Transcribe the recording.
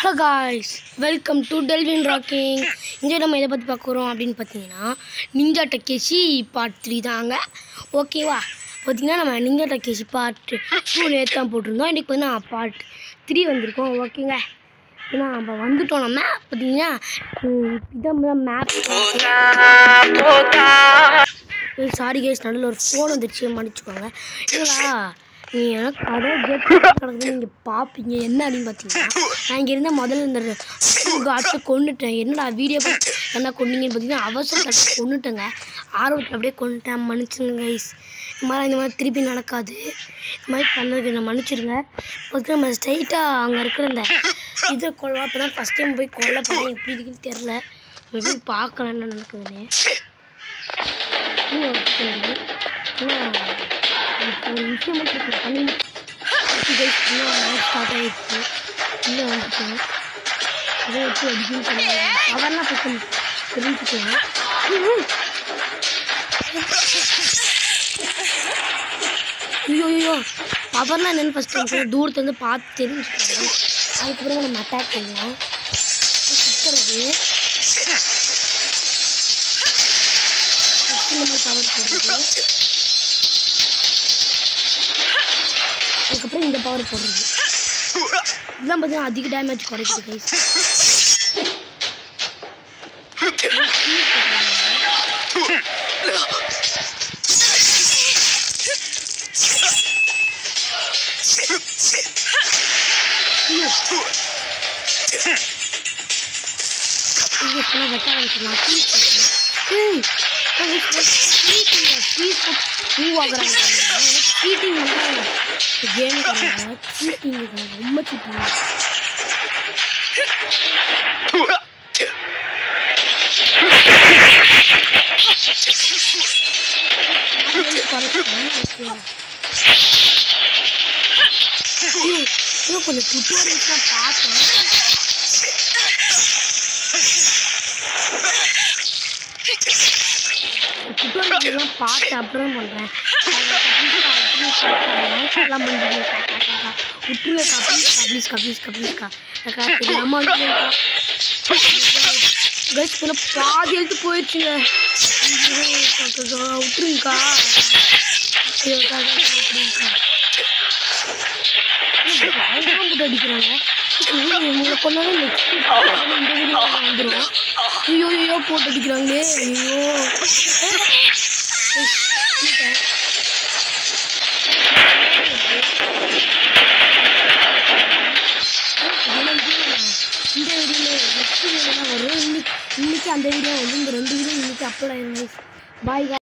Hello guys welcome to Delvin rocking இங்கே நம்ம எதை பற்றி பார்க்க போகிறோம் அப்படின்னு பார்த்தீங்கன்னா நிஞ்சா டக்கேசி பார்ட் த்ரீ தாங்க ஓகேவா பார்த்தீங்கன்னா நம்ம நிஞ்சா டக்கேசி பார்ட் டூ நேற்று தான் போட்டிருந்தோம் இன்றைக்கி பார்த்தீங்கன்னா பார்ட் த்ரீ வந்திருக்கோம் ஓகேங்க ஏன்னா நம்ம வந்துட்டோம் நம்ம பார்த்தீங்கன்னா ம், இதான் மேப் சாரி கேஸ் நடுவில் ஒரு ஃபோன் வந்துருச்சு மன்னிச்சுக்கோங்க இல்லைங்களா நீ எனக்கு கடை கேட் கிடக்குது நீங்கள் பார்ப்பீங்க என்ன அப்படின்னு பார்த்தீங்கன்னா நான் இங்கே இருந்த முதல்ல இந்த காட்ஸை கொண்டுட்டேன் என்னடா வீடியோ பார்த்து என்ன கொண்டீங்கன்னு பார்த்தீங்கன்னா அவசர கட்டை கொண்டுட்டேங்க ஆர்வத்தில் அப்படியே கொண்டுட்டேன் மன்னிச்சுங்க கைஸ் இந்த மாதிரி இந்த மாதிரி திருப்பி நடக்காது இந்த மாதிரி பண்ணதுக்கு என்ன மன்னிச்சிருங்க ஃபஸ்ட்டு நம்ம ஸ்ட்ரைட்டாக அங்கே இருக்கிற இந்த இதை கொள்ள அப்போ தான் ஃபஸ்ட் டைம் போய் கொல்ல போகிறேன் எப்படி இருக்குன்னு தெரில நம்ம போய் பார்க்கலாம் என்ன நடக்குதுன்னு இன்னும் ஒரு கேள்வி. இன்னும் இப்போ ஒரு விஷயம் மட்டும் இப்போ பண்ணி இன்னும் ஸ்டார்ட் ஆகிடுச்சு உள்ளே வந்துட்டேன் அதை வச்சு அடிக்கணும் சொல்லுவாங்க அவர்லாம் பக்கம் தெரிஞ்சுக்கலாம் ஐயோ ஐயோ பவர்லாம் என்னென்னு ஃபஸ்ட் டைம் தூரத்துலேருந்து பார்த்து தெரிஞ்சுக்கலாம் அதுக்கப்புறம் நம்ம அட்டாக் பண்ணலாம் சுற்றுறது ஃபஸ்ட்டு நம்ம பவர் போடுறது அதுக்கப்புறம் இந்த பவர் போடுறது இதெல்லாம் பார்த்தீங்கன்னா அதிக டேமேஜ் குறைக்குது கைஸ் இது ஃபுல்லாக வெட்ட ஆரம்பிச்சிடலாம் ப்ளீஸ் ஏய் மூவாகிறாங்க சீட்டிங் கேம் சீட்டிங் ரொம்ப சீட்டிங் இன்னும் கொஞ்சம் டுட்டோரியல்ஸ்லாம் பார்த்தேன் டுட்டோரியல்லாம் பார்த்து அப்புறம் பண்ணுறேன் எல்லாம் பண்ணுறேன் விட்டுருவேக்கா ப்ளீஸ்க்கா ப்ளீஸ்க்கா ப்ளீஸ்க்கா அக்கா தெரியாம கஸ் பண்ண பாதி எழுத்து போயிடுச்சுங்க விட்டுருங்கக்கா விட்டுருங்கக்கா போட்டு அடிக்கிறாங்க உங்களை கொண்டாலும் நெக்ஸ்ட் இந்த வீடியோ வந்துடும் ஐயோ ஐயோ போட்டு அடிக்கிறாங்களே ஐயோ இந்த வீடியோவில் நெக்ஸ்ட் வீடியோ தான் வரும் இன்னைக்கு இன்னைக்கு அந்த வீடியோ வந்து இந்த ரெண்டு வீடியோ இன்னைக்கு அப்லோட் ஆயிரும் பாய்